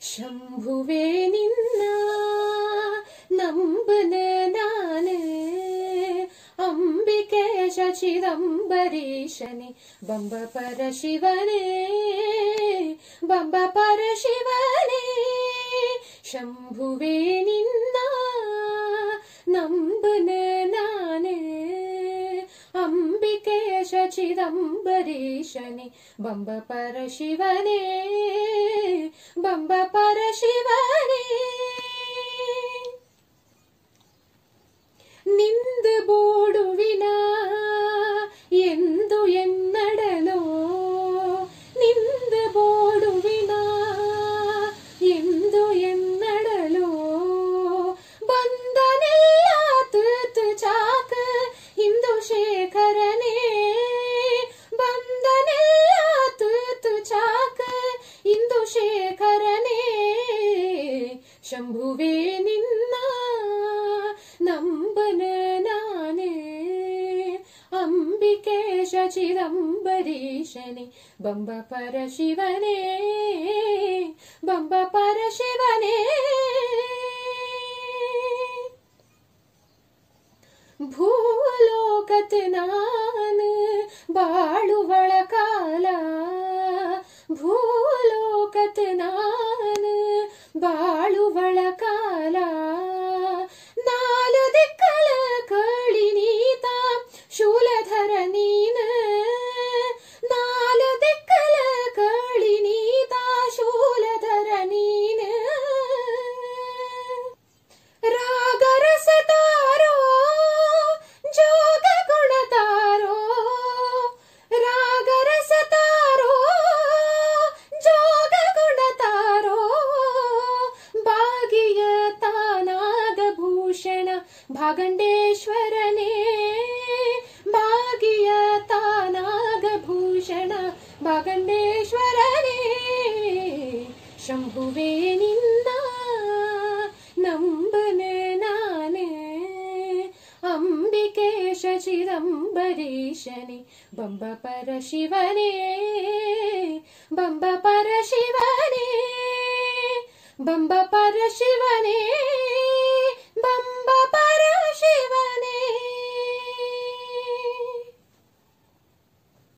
ಶಂಭುವೆ ನಿನ್ನ ನಂಬನ ನಾನು ಅಂಬಿಕೆ ಶಚಿದಂಬರೀಶನೆ ಬಂಬ ಪರ ಶಿವನೇ ಬಂಬ ಪರ ಶಿವನೇ ಶಂಭುವೆ ನಿನ್ನ ನಂಬನ ನಾನೇ ಅಂಬಿಕೆ ಶಚಿದಂಬರೀಶನೆ ಬಂಬ ಪರ ಶಿವನೇ ಬಂಬ ಪರ ಶಿವನೇ ನಿಂದು ಬೋಡುವಿನ ಎಂದು ಎನ್ನಡಲೋ ನಿಂದು ಬೋಡುವಿನ ಎಂದು ಎನ್ನಡಲೋ ಬಂದನೆಲ್ಲ ತೂತು ಚಾಕ ಹಿಂದು ಶೇಖರನೇ ಬಂದನೆಲ್ಲ ತೂತು ಚಾಕ ಇಂದು ಶೇಖರನೇ ಶಂಭುವೇ ನಿನ್ನ ನಂಬನ ನಾನೇ ಅಂಬಿಕೆ ಶಚಿದಂಬರೀಶನೆ ಬಂಬ ಪರ ಶಿವನೇ ಬಂಬ ಪರ ಶಿವನೇ ಭೂಲೋಕತ್ ನಾನು ಬಾಳುವಳ ಕಾಲ ಭೂಲೋಕತ್ ನಾನು ಬಾಳುವಳ ಕಾಲ ನಾಲು ದಿಕ್ಕಳ ಕಳಿ ನೀತ ಶೂಲಧರ ನೀನ ನಾಲು ದಿಕ್ಕಳ ಕಳಿ ನೀತ ಶೂಲಧರ ನೀನ ರಾಗರಸ ತಾರೋ ಜೋಗ ಗುಣ ತಾರೋ ರಾಗರಸ ತಾರೋ ಜೋಗ ಗುಣ ತಾರೋ ಭಾಗಿಯ ತಾನಾಗಭೂಷಣ ಭಾಗಂಡೇಶ್ವರನೇ ಭಾಗಿಯ ತಾನಾಗಭೂಷಣ ಭಾಗಂಡೇಶ್ವರನೇ ಶಂಭುವೇ ನಿನ್ನ ನಂಬನ ನಾನೇ ಅಂಬಿಕೆ ಶಚಿದಂಬರೀಶನೆ ಬಂಬ ಪರ ಶಿವನೇ ಬಂಬ ಪರ ಶಿವನೇ ಬಂಬ ಪರ ಶಿವನೇ